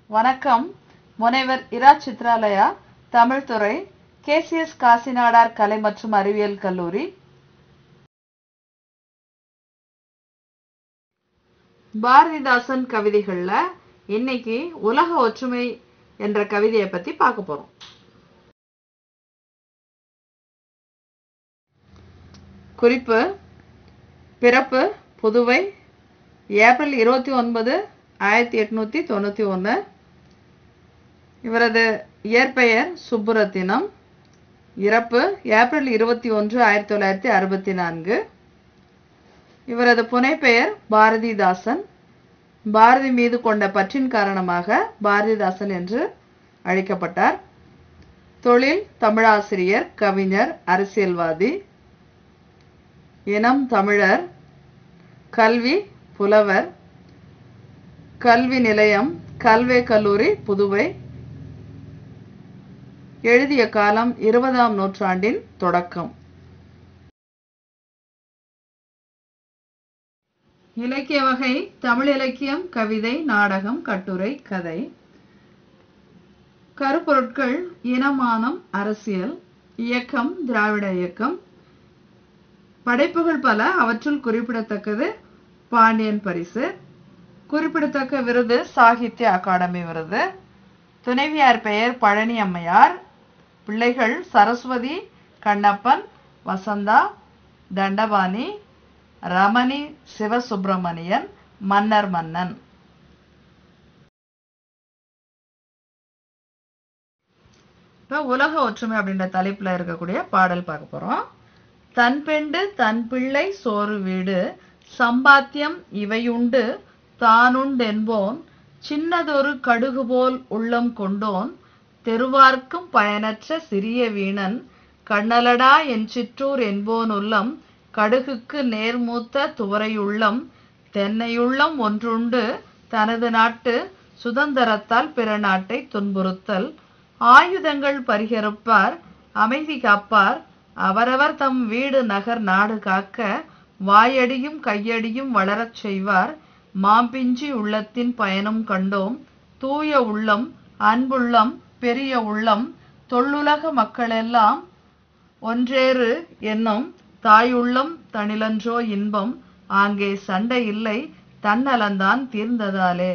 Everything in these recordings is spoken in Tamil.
வணக்கம் முனைவர் இரா சித்ராலயா தமிழ்துறை கேசிஎஸ் காசிநாடார் கலை மற்றும் அறிவியல் கல்லூரி பாரதிதாசன் கவிதைகள்ல இன்னைக்கு உலக ஒற்றுமை என்ற கவிதையை பத்தி பார்க்க போறோம் குறிப்பு பிறப்பு புதுவை ஏப்ரல் இருபத்தி ஒன்பது ஆயிரத்தி எட்நூத்தி தொண்ணூத்தி ஒன்று இவரது இயற்பெயர் சுப்புரத்தினம் இறப்பு ஏப்ரல் இருபத்தி ஒன்று ஆயிரத்தி தொள்ளாயிரத்தி அறுபத்தி நான்கு இவரது புனைப்பெயர் பாரதிதாசன் பாரதி மீது கொண்ட பற்றின் காரணமாக பாரதிதாசன் என்று அழைக்கப்பட்டார் தொழில் தமிழாசிரியர் கவிஞர் அரசியல்வாதி இனம் தமிழர் கல்வி புலவர் கல்வி நிலையம் கல்வே கல்லூரி புதுவை எழுதிய காலம் இருபதாம் நூற்றாண்டின் தொடக்கம் இலக்கிய வகை தமிழ் இலக்கியம் கவிதை நாடகம் கட்டுரை கதை கருப்பொருட்கள் இனமானம் அரசியல் இயக்கம் திராவிட இயக்கம் படைப்புகள் பல அவற்றுள் குறிப்பிடத்தக்கது பாண்டியன் பரிசு குறிப்பிடத்தக்க விருது சாகித்ய அகாடமி விருது துணைவியார் பெயர் பழனி அம்மையார் பிள்ளைகள் சரஸ்வதி கண்ணப்பன் வசந்தா தண்டபாணி ரமணி சிவசுப்பிரமணியன் மன்னர் மன்னன் இப்போ உலக ஒற்றுமை அப்படின்ற தலைப்புல இருக்கக்கூடிய பாடல் பார்க்க போறோம் தன் பெண்டு தன் பிள்ளை சோறு வீடு சம்பாத்தியம் இவையுண்டு தானுண்டென்போன் சின்னதொரு கடுகு போல் உள்ளம் கொண்டோன் தெருவார்க்கும் பயனற்ற சிறிய வீணன் கண்ணலடா என் சிற்றூர் என்போன் உள்ளம் கடுகுக்கு நேர்மூத்த துவரையுள்ளம் தென்னையுள்ளம் ஒன்றுண்டு தனது நாட்டு சுதந்திரத்தால் பிற நாட்டை துன்புறுத்தல் ஆயுதங்கள் பரிகரிப்பார் அமைதி காப்பார் அவரவர் தம் வீடு நகர் நாடு காக்க வாயடியும் கையடியும் வளரச் செய்வார் மாம்பிஞ்சி உள்ளத்தின் பயணம் கண்டோம் தூய உள்ளம் அன்புள்ளம் பெரிய உள்ளம் தொல்லுலக மக்களெல்லாம் ஒன்றேறு என்னும் தாயுள்ளம் தனிலன்றோ இன்பம் ஆங்கே சண்டை இல்லை தன்னலந்தான் தீர்ந்ததாலே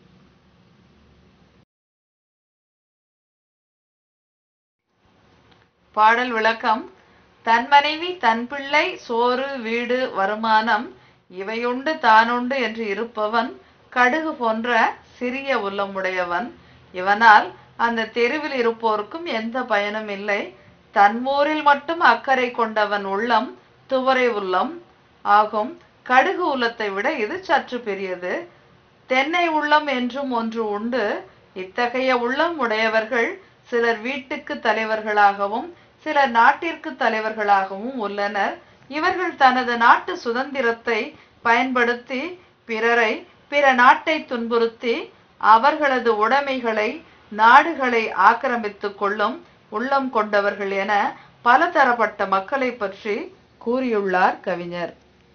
பாடல் விளக்கம் தன் மனைவி தன் பிள்ளை சோறு வீடு வருமானம் இவையுண்டு தானுண்டு என்று இருப்பவன் கடுகு போன்ற சிறிய உள்ளமுடையவன் இவனால் அந்த தெருவில் இருப்போருக்கும் எந்த பயனும் இல்லை தன் ஊரில் மட்டும் அக்கறை கொண்டவன் உள்ளம் துவரை உள்ளம் ஆகும் கடுகு உள்ளத்தை விட இது சற்று பெரியது தென்னை உள்ளம் என்றும் ஒன்று உண்டு இத்தகைய உள்ளம் உடையவர்கள் சிலர் வீட்டுக்கு தலைவர்களாகவும் சிலர் நாட்டிற்கு தலைவர்களாகவும் உள்ளனர் இவர்கள் தனது நாட்டு சுதந்திரத்தை பயன்படுத்தி பிறரை பிற நாட்டை துன்புறுத்தி அவர்களது உடைமைகளை நாடுகளை ஆக்கிரமித்துக் கொள்ளும் உள்ளம் கொண்டவர்கள் என பலதரப்பட்ட மக்களை பற்றி கூறியுள்ளார் கவிஞர்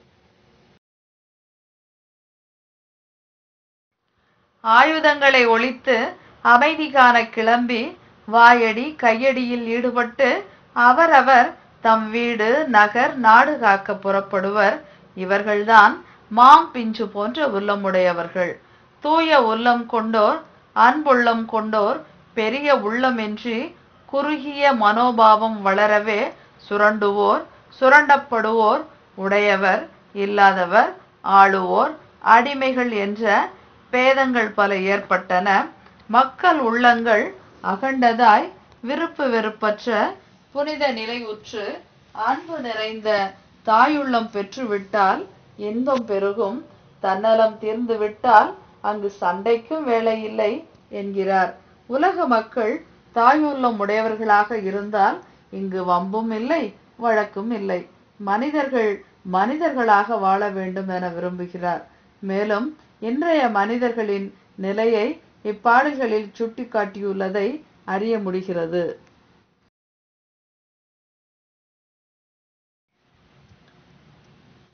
ஆயுதங்களை ஒழித்து அமைதி காண கிளம்பி வாயடி கையடியில் ஈடுபட்டு அவரவர் தம் வீடு நகர் நாடு காக்க புறப்படுவர் இவர்கள்தான் மாம் பிஞ்சு போன்ற உள்ளமுடையவர்கள் தூய உள்ளம் கொண்டோர் அன்புள்ளம் கொண்டோர் பெரிய உள்ளமின்றி குறுகிய மனோபாவம் வளரவே சுரண்டுவோர் சுரண்டப்படுவோர் உடையவர் இல்லாதவர் ஆளுவோர் அடிமைகள் என்ற பேதங்கள் பல ஏற்பட்டன மக்கள் உள்ளங்கள் அகண்டதாய் விருப்பு வெறுப்பற்ற புனித நிலையுற்று அன்பு நிறைந்த தாயுள்ளம் பெற்றுவிட்டால் இன்பம் பெருகும் தன்னலம் தீர்ந்து விட்டால் அங்கு சண்டைக்கும் வேலை இல்லை என்கிறார் உலக மக்கள் தாயுள்ளம் உடையவர்களாக இருந்தால் இங்கு வம்பும் இல்லை வழக்கும் இல்லை மனிதர்கள் மனிதர்களாக வாழ வேண்டும் என விரும்புகிறார் மேலும் இன்றைய மனிதர்களின் நிலையை இப்பாடல்களில் சுட்டிக்காட்டியுள்ளதை அறிய முடிகிறது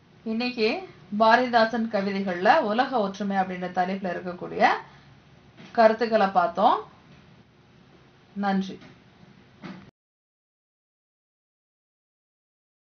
இன்னைக்கு பாரதிதாசன் கவிதைகள்ல உலக ஒற்றுமை அப்படின்ற தலைப்புல இருக்கக்கூடிய கருத்துக்களை பார்த்தோம் நன்றி